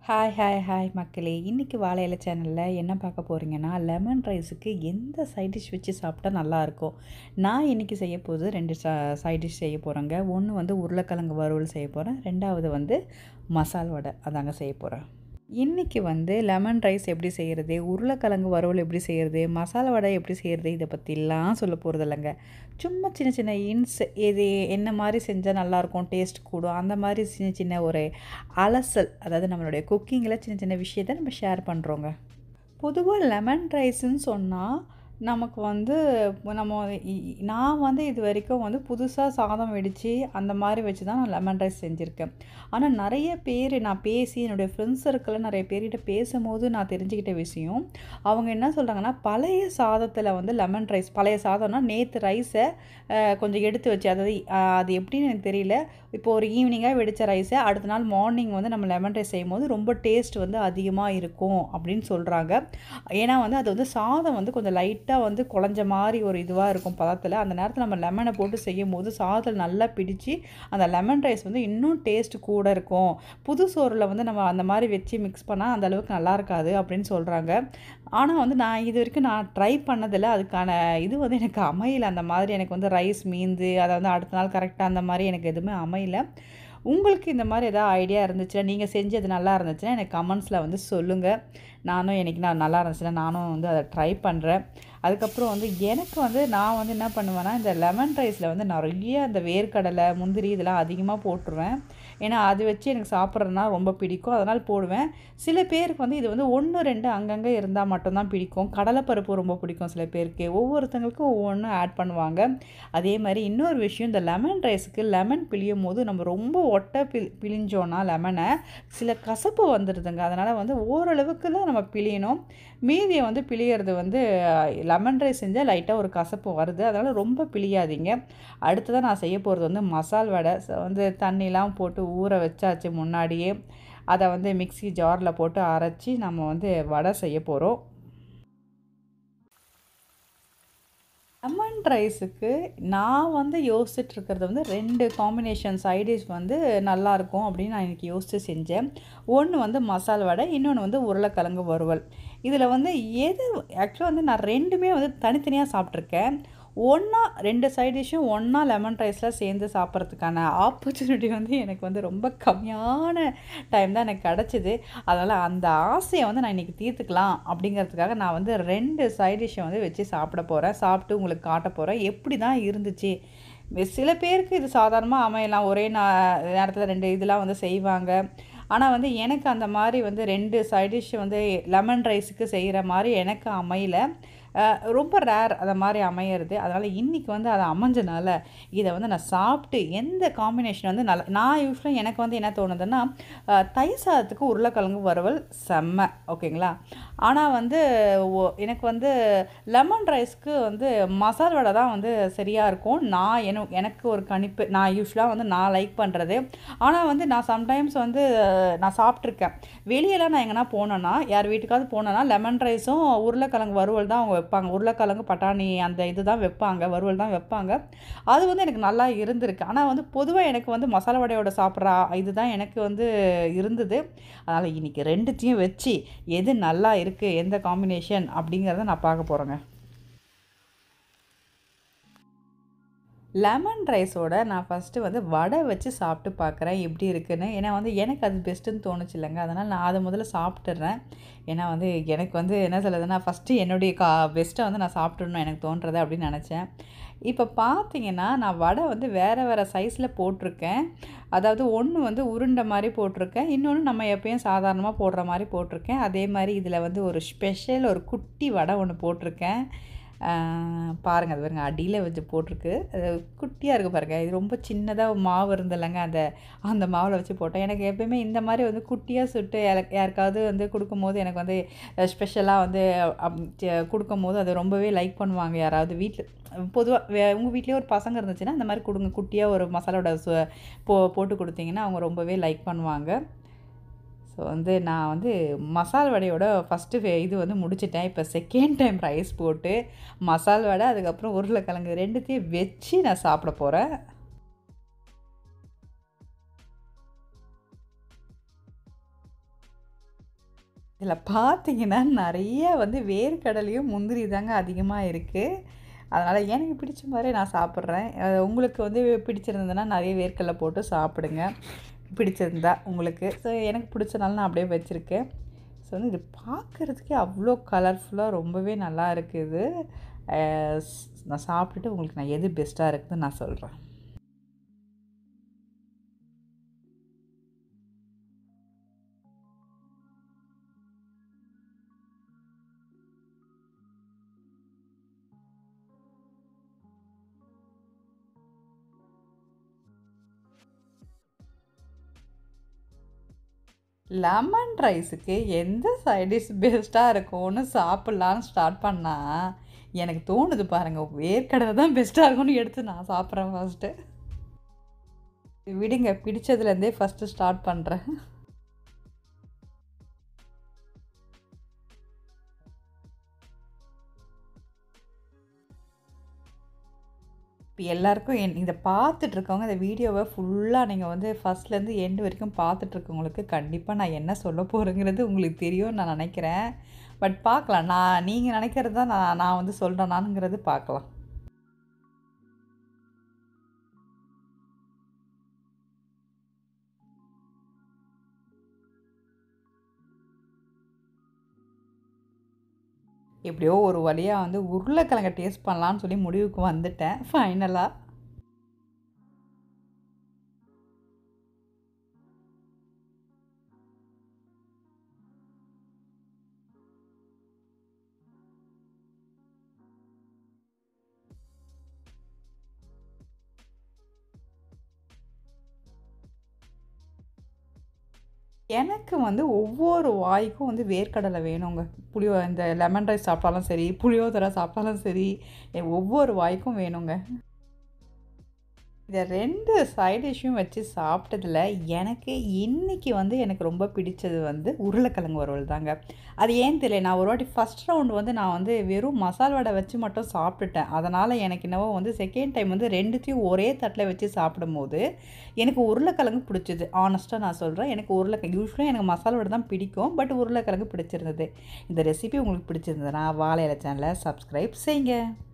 hi hi hi மக்களே இன்றைக்கி வாழை இலை சேனலில் என்ன பார்க்க போகிறீங்கன்னா லெமன் ரைஸுக்கு எந்த சைட் டிஷ் வச்சு சாப்பிட்டா நல்லாயிருக்கும் நான் இன்றைக்கி செய்ய போகுது ரெண்டு ச சைட் டிஷ் செய்ய போகிறேங்க ஒன்று வந்து உருளைக்கிழங்கு வறுவல் செய்ய போகிறேன் ரெண்டாவது வந்து மசால் வடை அதாங்க செய்ய போகிறேன் இன்றைக்கி வந்து லெமன் ரைஸ் எப்படி செய்கிறது உருளைக்கிழங்கு வறுவல் எப்படி செய்கிறது மசாலா வடை எப்படி செய்கிறது இதை பற்றிலாம் சொல்ல போகிறது இல்லைங்க சும்மா சின்ன சின்ன இன்ஸ் இது என்ன மாதிரி செஞ்சால் நல்லாயிருக்கும் டேஸ்ட் கூடும் அந்த மாதிரி சின்ன சின்ன ஒரு அலசல் அதாவது நம்மளுடைய குக்கிங்கில் சின்ன சின்ன விஷயத்தை நம்ம ஷேர் பண்ணுறோங்க பொதுவாக லெமன் ரைஸ்ன்னு சொன்னால் நமக்கு வந்து நம்ம இ- நான் வந்து இது வரைக்கும் வந்து புதுசாக சாதம் வெடித்து அந்த மாதிரி வச்சு தான் நான் லெமன் ரைஸ் செஞ்சுருக்கேன் ஆனால் நிறைய பேர் நான் பேசி என்னுடைய ஃப்ரெண்ட்ஸ் சர்க்கிளில் நிறைய பேர்கிட்ட பேசும்போது நான் தெரிஞ்சுக்கிட்ட விஷயம் அவங்க என்ன சொல்கிறாங்கன்னா பழைய சாதத்தில் வந்து லெமன் ரைஸ் பழைய சாதம்னா நேற்று ரைஸை கொஞ்சம் எடுத்து வச்சு அதாவது அஹ், அது எப்படின்னு எனக்கு தெரியல இப்போ ஒரு ஈவினிங்காக வெடித்த ரைஸை அடுத்த நாள் மார்னிங் வந்து நம்ம லெமன் ரைஸ் செய்யும் போது ரொம்ப டேஸ்ட் வந்து அதிகமாக இருக்கும் அப்படின்னு சொல்கிறாங்க ஏன்னா வந்து அது வந்து சாதம் வந்து கொஞ்சம் லைட்டாக வந்து குழஞ்ச மாதிரி ஒரு இதுவாக இருக்கும் பதத்தில் அந்த நேரத்தில் நம்ம லெமனை போட்டு செய்யும் போது சாதத்தில் நல்லா பிடிச்சி அந்த லெமன் ரைஸ் வந்து இன்னும் டேஸ்ட் கூட இருக்கும் புது சோறில் வந்து நம்ம அந்த மாதிரி வச்சு மிக்ஸ் பண்ணால் அந்த அளவுக்கு நல்லா இருக்காது அப்படின்னு சொல்கிறாங்க ஆனால் வந்து நான் இது வரைக்கும் நான் ட்ரை பண்ணதில்ல அதுக்கான இது வந்து எனக்கு அமையல அந்த மாதிரி எனக்கு வந்து ரைஸ் மீந்து அதை வந்து அடுத்த நாள் கரெக்டாக அந்த மாதிரி எனக்கு எதுவுமே அமையல உங்களுக்கு இந்த மாதிரி ஏதாவது ஐடியா இருந்துச்சுன்னா நீங்கள் செஞ்சது நல்லா இருந்துச்சுன்னா எனக்கு கமெண்ட்ஸில் வந்து சொல்லுங்கள் நானும் எனக்கு நான் நல்லா இருந்துச்சுன்னா நானும் வந்து அதை ட்ரை பண்ணுறேன் அதுக்கப்புறம் வந்து எனக்கு வந்து நான் வந்து என்ன பண்ணுவேன்னா இந்த லெமன் ரைஸில் வந்து நிறைய இந்த வேர்க்கடலை முந்திரி இதெல்லாம் அதிகமாக போட்டுருவேன் ஏன்னா அது வச்சு எனக்கு சாப்பிட்றதுனா ரொம்ப பிடிக்கும் அதனால் போடுவேன் சில பேருக்கு வந்து இது வந்து ஒன்று ரெண்டு அங்கங்கே இருந்தால் மட்டும்தான் பிடிக்கும் கடலைப்பருப்பு ரொம்ப பிடிக்கும் சில பேருக்கு ஒவ்வொருத்தங்களுக்கும் ஒவ்வொன்றும் ஆட் பண்ணுவாங்க அதே மாதிரி இன்னொரு விஷயம் இந்த லெமன் ரைஸுக்கு லெமன் பிழியும் போது நம்ம ரொம்ப ஒட்டை பிழி பிழிஞ்சோன்னா லெமனை சில கசப்பு வந்துடுதுங்க அதனால் வந்து ஓரளவுக்கு தான் நம்ம பிழியணும் மீதியை வந்து பிழியறது வந்து லெமன் ரைஸ் செஞ்சால் லைட்டாக ஒரு கசப்பு வருது அதனால் ரொம்ப பிழியாதீங்க அடுத்ததாக நான் செய்ய போகிறது வந்து மசால் வடை ஸோ வந்து தண்ணிலாம் போட்டு ஊற வச்சாச்சு முன்னாடியே அதை வந்து மிக்ஸி ஜாரில் போட்டு அரைச்சி நம்ம வந்து வடை செய்ய போகிறோம் லெமன் ரைஸுக்கு நான் வந்து யோசிச்சுட்டு இருக்கிறது வந்து ரெண்டு காம்பினேஷன் சைடிஷ் வந்து நல்லாயிருக்கும் அப்படின்னு நான் எனக்கு யோசித்து செஞ்சேன் ஒன்று வந்து மசால் வடை இன்னொன்று வந்து உருளைக்கிழங்கு வறுவல் இதில் வந்து எது ஆக்சுவலாக வந்து நான் ரெண்டுமே வந்து தனித்தனியாக சாப்பிட்ருக்கேன் ஒன்றா ரெண்டு சைட் டிஷ்ஷும் ஒன்றா லெமன் ரைஸில் சேர்ந்து சாப்பிட்றதுக்கான ஆப்பர்ச்சுனிட்டி வந்து எனக்கு வந்து ரொம்ப கம்மியான டைம் தான் எனக்கு கிடச்சிது அதனால் அந்த ஆசையை வந்து நான் இன்றைக்கி தீர்த்துக்கலாம் அப்படிங்கிறதுக்காக நான் வந்து ரெண்டு சைட் டிஷ்ஷை வந்து வச்சு சாப்பிட போகிறேன் சாப்பிட்டு உங்களுக்கு காட்ட போகிறேன் எப்படி தான் இருந்துச்சு சில பேருக்கு இது சாதாரணமாக அமையலாம் ஒரே நா நேரத்தில் ரெண்டு இதெல்லாம் வந்து செய்வாங்க ஆனால் வந்து எனக்கு அந்த மாதிரி வந்து ரெண்டு சைட் டிஷ் வந்து லெமன் ரைஸுக்கு செய்கிற மாதிரி எனக்கு அமையல அஹ் ரொம்ப ரேர் அந்த மாதிரி அமையிறது அதனால் இன்றைக்கி வந்து அது அமைஞ்சனால இதை வந்து நான் சாப்பிட்டு எந்த காம்பினேஷன் வந்து நல்லா நான் யூஸ்வலாக எனக்கு வந்து என்ன தோணுதுன்னா அஹ் தயிர் சாதத்துக்கு உருளைக்கிழங்கு வறுவல் செம்ம ஓகேங்களா ஆனால் வந்து ஒ- எனக்கு வந்து லெமன் ரைஸ்க்கு வந்து மசால் வடை தான் வந்து சரியாக இருக்கும் நான் என எனக்கு ஒரு கணிப்பு நான் யூஸ்வலாக வந்து நான் லைக் பண்ணுறது ஆனால் வந்து நான் சம்டைம்ஸ் வந்து அஹ், நான் சாப்பிட்ருக்கேன் வெளியெல்லாம் நான் எங்கன்னா போனேன்னா யார் வீட்டுக்காவது போனேன்னா லெமன் ரைஸும் உருளைக்கிழங்கு வறுவல் தான் அவங்க வைப்பாங்க உருளைக்கிழங்கு பட்டாணி அந்த இது தான் வைப்பாங்க வறுவல் தான் வைப்பாங்க அது வந்து எனக்கு நல்லா இருந்திருக்கு ஆனால் வந்து பொதுவாக எனக்கு வந்து மசாலா வடையோட சாப்பிட்ற இதுதான் எனக்கு வந்து இருந்தது அதனால் இன்றைக்கி ரெண்டுத்தையும் வச்சு எது நல்லா இருக்குது எந்த காம்பினேஷன் அப்படிங்கிறத நான் பார்க்க போகிறேங்க லெமன் ரைஸோட நான் ஃபஸ்ட்டு வந்து வடை வச்சு சாப்பிட்டு பார்க்குறேன் எப்படி இருக்குன்னு ஏன்னா வந்து எனக்கு அது பெஸ்ட்டுன்னு தோணுச்சு இல்லைங்க அதனால் நான் அதை முதல்ல சாப்பிட்டுறேன் ஏன்னா வந்து எனக்கு வந்து என்ன சொல்லுதுன்னா ஃபஸ்ட்டு என்னுடைய கா பெஸ்ட்டை வந்து நான் சாப்பிட்டுடணும் எனக்கு தோன்றது அப்படின்னு நினச்சேன் இப்போ பார்த்தீங்கன்னா நான் வடை வந்து வேறு வேறு சைஸில் போட்டிருக்கேன் அதாவது ஒன்று வந்து உருண்டை மாதிரி போட்டிருக்கேன் இன்னொன்று நம்ம எப்பயும் சாதாரணமாக போடுற மாதிரி போட்டிருக்கேன் அதே மாதிரி இதில் வந்து ஒரு ஸ்பெஷல் ஒரு குட்டி வடை ஒன்று போட்டிருக்கேன் ஆஹ் பாருங்க அது பாருங்க அடியில் வச்சு போட்டிருக்கு அது குட்டியாக இருக்குது பாருங்க இது ரொம்ப சின்னதாக மாவு இருந்தல்லங்க அந்த அந்த மாவில் வச்சு போட்டேன் எனக்கு எப்பயுமே இந்த மாதிரி வந்து குட்டியாக சுட்டு யாருக்கு- யாருக்காவது வந்து கொடுக்கும்போது எனக்கு வந்து ஸ்பெஷலாக வந்து அப்- ச- கொடுக்கும்போது அதை ரொம்பவே லைக் பண்ணுவாங்க யாராவது வீட்டில் பொதுவாக உங்கள் வீட்லேயே ஒரு பசங்க இருந்துச்சுன்னா அந்த மாதிரி கொடுங்க குட்டியாக ஒரு மசாலோட சு போ போட்டு கொடுத்தீங்கன்னா அவங்க ரொம்பவே லைக் பண்ணுவாங்க ஸோ வந்து நான் வந்து மசால் வடையோட ஃபஸ்ட்டு இது வந்து முடிச்சிட்டேன் இப்போ செகண்ட் டைம் ரைஸ் போட்டு மசால் வடை அதுக்கப்புறம் உருளைக்கிழங்கு ரெண்டுத்தையும் வச்சு நான் சாப்பிட போகிறேன் இதில் பார்த்தீங்கன்னா நிறைய வந்து வேர்க்கடலையும் முந்திரி தாங்க அதிகமாக இருக்குது அதனால் எனக்கு பிடிச்ச மாதிரி நான் சாப்பிட்றேன் அது உங்களுக்கு வந்து பிடிச்சிருந்ததுன்னா நிறைய வேர்க்கடலை போட்டு சாப்பிடுங்க பிடிச்சிருந்தா உங்களுக்கு ஸோ எனக்கு பிடிச்சனால நான் அப்படியே வச்சுருக்கேன் ஸோ வந்து இது பார்க்குறதுக்கே அவ்வளோ கலர்ஃபுல்லாக ரொம்பவே நல்லா இருக்குது அஹ் ஸ்- நான் சாப்பிட்டுட்டு உங்களுக்கு நான் எது பெஸ்ட்டாக இருக்குதுன்னு நான் சொல்கிறேன் லெமன் ரைஸுக்கு எந்த சைடிஷ் பெஸ்ட்டாக இருக்கும்னு சாப்பிட்லான்னு ஸ்டார்ட் பண்ணால் எனக்கு தோணுது பாருங்கள் வேர்க்கடலை தான் பெஸ்ட்டாக இருக்கும்னு எடுத்து நான் சாப்பிட்றேன் ஃபஸ்ட்டு விடுங்க பிடிச்சதுலேருந்தே ஃபஸ்ட்டு ஸ்டார்ட் பண்ணுறேன் இப்போ எல்லாருக்கும் என் இதை பார்த்துட்ருக்கவங்க இந்த வீடியோவை ஃபுல்லாக நீங்கள் வந்து ஃபஸ்ட்லேருந்து எண்டு வரைக்கும் பார்த்துட்ருக்கவங்களுக்கு கண்டிப்பாக நான் என்ன சொல்ல போகிறேங்கிறது உங்களுக்கு தெரியும்னு நான் நினைக்கிறேன் பட் பார்க்கலாம் நான் நீங்கள் நினைக்கிறது தான் நான் நான் வந்து சொல்கிறேனாங்கிறது பார்க்கலாம் எப்படியோ ஒரு வழியாக வந்து உருளைக்கிழங்கை டேஸ்ட் பண்ணலான்னு சொல்லி முடிவுக்கு வந்துட்டேன் ஃபைனலாக எனக்கு வந்து ஒவ்வொரு வாய்க்கும் வந்து வேர்க்கடலை வேணுங்க புளியோ இந்த லெமன் ரைஸ் சாப்பிட்டாலும் சரி புளியோதரை சாப்பிட்டாலும் சரி எ- ஒவ்வொரு வாய்க்கும் வேணுங்க இதை ரெண்டு சைட் டிஷ்ஷும் வச்சு சாப்பிட்டதில் எனக்கு இன்னைக்கு வந்து எனக்கு ரொம்ப பிடிச்சது வந்து உருளைக்கிழங்கு வறுவல் தாங்க அது ஏன் தெரியல நான் ஒரு வாட்டி ஃபஸ்ட் ரவுண்ட் வந்து நான் வந்து வெறும் மசால் வடை வச்சு மட்டும் சாப்பிட்டுட்டேன் அதனால் எனக்கு என்னவோ வந்து செகண்ட் டைம் வந்து ரெண்டுத்தையும் ஒரே தட்டில் வச்சு சாப்பிடும்போது எனக்கு உருளைக்கிழங்கு பிடிச்சது ஆனஸ்ட்டாக நான் சொல்கிறேன் எனக்கு உருளைக்கிழங்கு யூஸ்வலாக எனக்கு மசாலா வடை தான் பிடிக்கும் பட் உருளைக்கிழங்கு பிடிச்சிருந்தது இந்த ரெசிபி உங்களுக்கு பிடிச்சிருந்ததுன்னா வாழை இலை சேனலை சப்ஸ்கிரைப் செய்யுங்க